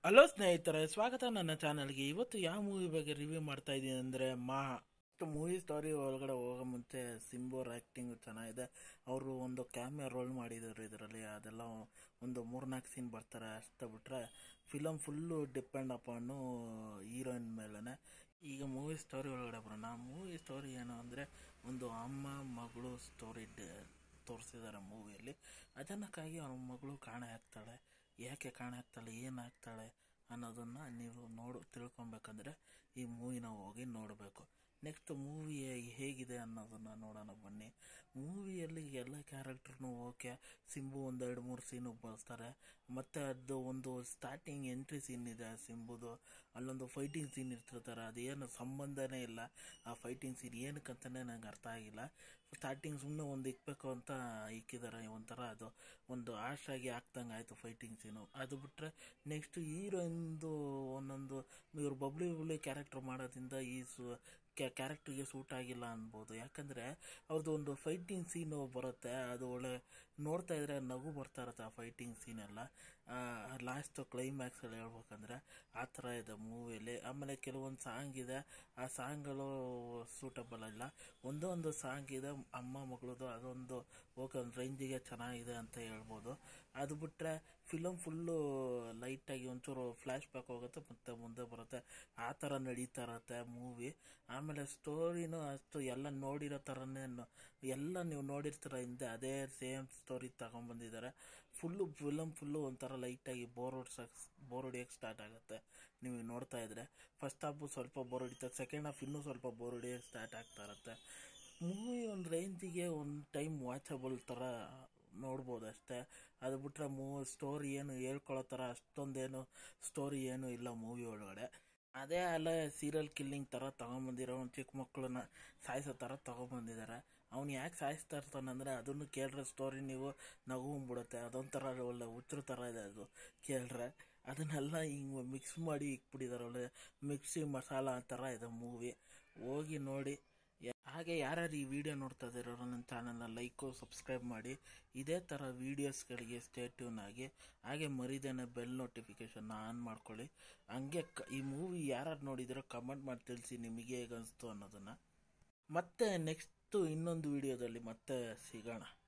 hello ಸ್ನೇಹಿತರೆ ಸ್ವಾಗತ ನನ್ನ ಚಾನಲ್ಗೆ ಇವತ್ತು ಯಾವ ಮೂವಿ ಬಗ್ಗೆ ರಿವ್ಯೂ ಮಾಡ್ತಾ ಇದ್ದೀನಿ ಅಂದರೆ ಮಹಾ ಮೂವಿ ಸ್ಟೋರಿ ಒಳಗಡೆ ಹೋಗೋ ಮುಂಚೆ ಸಿಂಬೋರ್ ಆ್ಯಕ್ಟಿಂಗ್ ಚೆನ್ನಾಗಿದೆ ಅವರು ಒಂದು ಕ್ಯಾಮಿಯಾ ರೋಲ್ ಮಾಡಿದ್ದಾರೆ ಇದರಲ್ಲಿ ಅದೆಲ್ಲ ಒಂದು ಮೂರ್ನಾಲ್ಕು ಸೀನ್ ಬರ್ತಾರೆ ಅಷ್ಟೇ ಬಿಟ್ಟರೆ ಫಿಲಮ್ ಫುಲ್ಲು ಡಿಪೆಂಡ್ ಅಪಾನು ಹೀರೋಯಿನ್ ಮೇಲೇ ಈಗ ಮೂವಿ ಸ್ಟೋರಿ ಒಳಗಡೆ ಬರೋಣ ಮೂವಿ ಸ್ಟೋರಿ ಏನು ಅಂದರೆ ಒಂದು ಅಮ್ಮ ಮಗಳು ಸ್ಟೋರಿ ತೋರಿಸಿದ್ದಾರೆ ಮೂವಿಯಲ್ಲಿ ಅಚಾನಕ್ಕಾಗಿ ಅವ್ರ ಮಗಳು ಕಾಣೆ ಆಗ್ತಾಳೆ ಯಾಕೆ ಕಾಣೆ ಆಗ್ತಾಳೆ ಏನಾಗ್ತಾಳೆ ಅನ್ನೋದನ್ನು ನೀವು ನೋಡು ತಿಳ್ಕೊಬೇಕಂದ್ರೆ ಈ ಮೂವಿನ ಹೋಗಿ ನೋಡಬೇಕು ನೆಕ್ಸ್ಟ್ ಮೂವಿ ಹೇಗಿದೆ ಅನ್ನೋದನ್ನು ನೋಡೋಣ ಬನ್ನಿ ಮೂವಿಯಲ್ಲಿ ಎಲ್ಲ ಕ್ಯಾರೆಕ್ಟರ್ನು ಓಕೆ ಸಿಂಬು ಒಂದೆರಡು ಮೂರು ಸೀನು ಬರ್ತಾರೆ ಮತ್ತು ಅದು ಒಂದು ಸ್ಟಾರ್ಟಿಂಗ್ ಎಂಟ್ರಿ ಸೀನ್ ಇದೆ ಸಿಂಬುದು ಅಲ್ಲೊಂದು ಫೈಟಿಂಗ್ ಸೀನ್ ಇರ್ತಿರ್ತಾರೆ ಅದೇನು ಸಂಬಂಧನೇ ಇಲ್ಲ ಆ ಫೈಟಿಂಗ್ ಸೀನ್ ಏನಕ್ಕಂತಲೇ ನಂಗೆ ಅರ್ಥ ಆಗಿಲ್ಲ ಸ್ಟಾರ್ಟಿಂಗ್ ಸುಮ್ಮನೆ ಒಂದು ಇಕ್ಬೇಕು ಅಂತ ಇಕ್ಕಿದ್ದಾರೆ ಒಂಥರ ಅದು ಒಂದು ಆಶಾಗಿ ಹಾಕ್ದಂಗೆ ಆಯಿತು ಫೈಟಿಂಗ್ ಸೀನು ಅದು ಬಿಟ್ಟರೆ ನೆಕ್ಸ್ಟ್ ಹೀರೋಯಿಂದು ಒಂದೊಂದು ಇವ್ರು ಬಬ್ಲಿ ಬಬ್ಲಿ ಕ್ಯಾರೆಕ್ಟರ್ ಮಾಡೋದ್ರಿಂದ ಈ ಸು ಕ್ಯಾರೆಕ್ಟ್ರಿಗೆ ಸೂಟ್ ಆಗಿಲ್ಲ ಅನ್ಬೋದು ಯಾಕಂದರೆ ಅವ್ರದ್ದು ಒಂದು ಫೈಟಿಂಗ್ ಸೀನು ಬರುತ್ತೆ ಅದು ಒಳ್ಳೆ ನೋಡ್ತಾ ಇದ್ರೆ ನಗು ಬರ್ತಾ ಇರುತ್ತೆ ಆ ಫೈಟಿಂಗ್ ಸೀನೆಲ್ಲ ಲಾಸ್ಟ್ ಕ್ಲೈಮ್ಯಾಕ್ಸಲ್ಲಿ ಹೇಳ್ಬೇಕಂದ್ರೆ ಆ ಥರ ಇದೆ ಮೂವಿಯಲ್ಲಿ ಆಮೇಲೆ ಕೆಲವೊಂದು ಸಾಂಗ್ ಇದೆ ಆ ಸಾಂಗ್ಗಳು ಸೂಟಬಲ್ ಇಲ್ಲ ಒಂದೇ ಒಂದು ಸಾಂಗ್ ಇದೆ ಅಮ್ಮ ಮಗಳದು ಅದೊಂದು ಓಕೆ ಒಂದು ರೇಂಜಿಗೆ ಚೆನ್ನಾಗಿದೆ ಅಂತ ಹೇಳ್ಬೋದು ಅದು ಬಿಟ್ಟರೆ ಫಿಲಮ್ ಫುಲ್ಲು ಲೈಟಾಗಿ ಒಂಚೂರು ಫ್ಲ್ಯಾಶ್ ಬ್ಯಾಕ್ ಹೋಗುತ್ತೆ ಮತ್ತು ಮುಂದೆ ಬರುತ್ತೆ ಆ ಥರ ನಡೀತಾ ಇರುತ್ತೆ ಮೂವಿ ಆಮೇಲೆ ಸ್ಟೋರಿನೂ ಅಷ್ಟು ಎಲ್ಲ ನೋಡಿರೋ ಥರನೇ ಎಲ್ಲ ನೀವು ನೋಡಿರ್ತೀರ ಹಿಂದೆ ಅದೇ ಸೇಮ್ ಸ್ಟೋರಿ ತಗೊಂಬಂದಿದ್ದಾರೆ ಫುಲ್ಲು ಫಿಲಮ್ ಫುಲ್ಲು ಒಂಥರ ಲೈಟಾಗಿ ಬೋರ್ ಹೊಡ್ಸಕ್ಕೆ ಬೋರ್ ಹೊಡಿಯೋಕ್ಕೆ ಸ್ಟಾರ್ಟ್ ಆಗುತ್ತೆ ನೀವು ನೋಡ್ತಾ ಇದ್ರೆ ಫಸ್ಟ್ ಹಾಫು ಸ್ವಲ್ಪ ಬೋರ್ ಹೊಡಿತದೆ ಸೆಕೆಂಡ್ ಹಾಫ್ ಇನ್ನೂ ಸ್ವಲ್ಪ ಬೋರ್ ಹೊಡಿಯೋಕ್ಕೆ ಸ್ಟಾರ್ಟ್ ಆಗ್ತಾ ಇರುತ್ತೆ ಮೂವಿ ಒಂದು ರೇಂಜಿಗೆ ಒಂದು ಟೈಮ್ ವಾಚಬಲ್ ಥರ ನೋಡ್ಬೋದು ಅಷ್ಟೇ ಅದು ಬಿಟ್ಟರೆ ಮೂ ಸ್ಟೋರಿ ಏನು ಹೇಳ್ಕೊಳ್ಳೋ ಥರ ಅಷ್ಟೊಂದೇನು ಸ್ಟೋರಿ ಏನು ಇಲ್ಲ ಮೂವಿ ಒಳಗಡೆ ಅದೇ ಅಲ್ಲ ಸೀರಿಯಲ್ ಕಿಲ್ಲಿಂಗ್ ಥರ ತೊಗೊಂಬಂದಿರೋ ಒಂದು ಚಿಕ್ಕ ಮಕ್ಕಳನ್ನ ಸಾಯಿಸೋ ಥರ ತೊಗೊಂಬಂದಿದ್ದಾರೆ ಅವ್ನು ಯಾಕೆ ಸಾಯಿಸ್ತಾ ಇರ್ತಾನಂದರೆ ಅದನ್ನು ಕೇಳ್ರೆ ಸ್ಟೋರಿ ನೀವು ನಗುಂಬಿಡುತ್ತೆ ಅದೊಂಥರ ಒಳ್ಳೆ ಹುಚ್ಚರ ಥರ ಇದೆ ಅದು ಕೇಳ್ರೆ ಅದನ್ನೆಲ್ಲ ಹಿಂಗೆ ಮಿಕ್ಸ್ ಮಾಡಿ ಇಕ್ಬಿಟ್ಟಿದ್ದಾರೆ ಒಳ್ಳೆ ಮಿಕ್ಸಿ ಮಸಾಲ ಥರ ಇದೆ ಮೂವಿ ಹೋಗಿ ನೋಡಿ ಹಾಗೆ ಯಾರ್ಯಾರು ಈ ವಿಡಿಯೋ ನೋಡ್ತಾ ಇದ್ದೀರೋ ನನ್ನ ಚಾನಲ್ನ ಲೈಕು ಸಬ್ಸ್ಕ್ರೈಬ್ ಮಾಡಿ ಇದೇ ಥರ ವೀಡಿಯೋಸ್ಗಳಿಗೆ ಸ್ಟೇ ಟ್ಯೂನ್ ಆಗಿ ಹಾಗೆ ಮರಿದೇನೆ ಬೆಲ್ ನೋಟಿಫಿಕೇಷನ್ನ ಆನ್ ಮಾಡ್ಕೊಳ್ಳಿ ಹಂಗೆ ಕ ಈ ಮೂವಿ ಯಾರ್ಯಾರು ನೋಡಿದಿರೋ ಕಮೆಂಟ್ ಮಾಡಿ ತಿಳಿಸಿ ನಿಮಗೆ ಹೇಗೆ ಅನಿಸ್ತು ಅನ್ನೋದನ್ನು ಮತ್ತೆ ನೆಕ್ಸ್ಟು ಇನ್ನೊಂದು ವಿಡಿಯೋದಲ್ಲಿ ಮತ್ತೆ ಸಿಗೋಣ